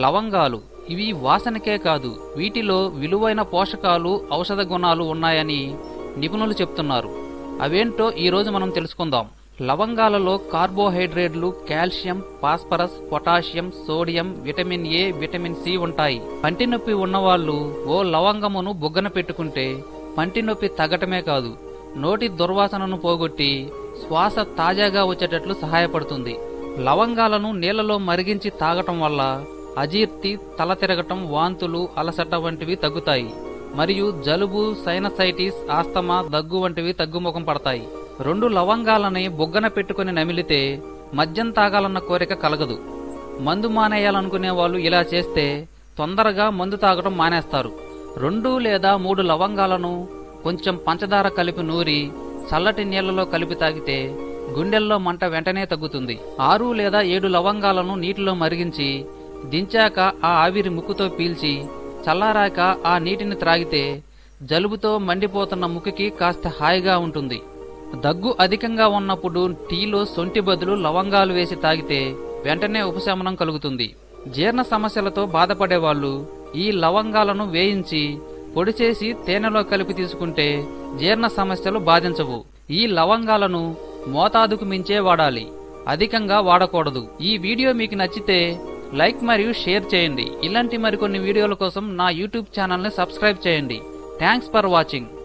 లవంగాలు ఇవి వాసనకే కాదు వీటిలో విలువైన పోషకాలు ఔషధ గుణాలు ఉన్నాయని నిపుణులు చెప్తున్నారు అవేంటో ఈ రోజు మనం తెలుసుకుందాం లవంగాలలో కార్బోహైడ్రేట్లు calcium phosphorus potassium sodium vitamin A vitamin C ఉంటాయి పంటి నొప్పి ఉన్నవాళ్ళు ఓ లవంగమును బుగ్గన పెట్టుకుంటే పంటి నొప్పి తగ్గటమే కాదు నోటి దుర్వాసనను పోగొట్టి శ్వాస తాజాగా వచ్చేటట్లు సహాయపడుతుంది లవంగాలను నీళ్లలో మరిగించి తాగటం వల్ల అజీర్తి తల తిరగటం వాంతులు అలసట వంటివి తగ్గుతాయి మరియు జలుబు సైనసైటిస్ ఆస్తమా దగ్గు వంటివి తగ్గుముఖం పడతాయి రెండు లవంగాలని బుగ్గన పెట్టుకుని నమిలితే మద్యం తాగాలన్న కోరిక కలగదు మందు మానేయాలనుకునే వాళ్ళు ఇలా చేస్తే తొందరగా మందు తాగడం మానేస్తారు రెండు లేదా మూడు లవంగాలను కొంచెం పంచదార కలిపి నూరి చల్లటి నీళ్లలో కలిపి తాగితే గుండెల్లో మంట వెంటనే తగ్గుతుంది ఆరు లేదా ఏడు లవంగాలను నీటిలో మరిగించి దించాక ఆ ఆవిరి ముక్కుతో పీల్చి చల్లారాక ఆ నీటిని త్రాగితే జలుబుతో మండిపోతున్న ముక్కుకి కాస్త హాయిగా ఉంటుంది దగ్గు అధికంగా ఉన్నప్పుడు టీలో సొంటి బదులు లవంగాలు వేసి తాగితే వెంటనే ఉపశమనం కలుగుతుంది జీర్ణ సమస్యలతో బాధపడేవాళ్ళు ఈ లవంగాలను వేయించి పొడి చేసి తేనెలో కలిపి తీసుకుంటే జీర్ణ సమస్యలు బాధించవు ఈ లవంగాలను మోతాదుకు మించే వాడాలి అధికంగా వాడకూడదు ఈ వీడియో మీకు నచ్చితే లైక్ మరియు షేర్ చేయండి ఇలాంటి మరికొన్ని వీడియోల కోసం నా యూట్యూబ్ ఛానల్ని సబ్స్క్రైబ్ చేయండి థ్యాంక్స్ ఫర్ వాచింగ్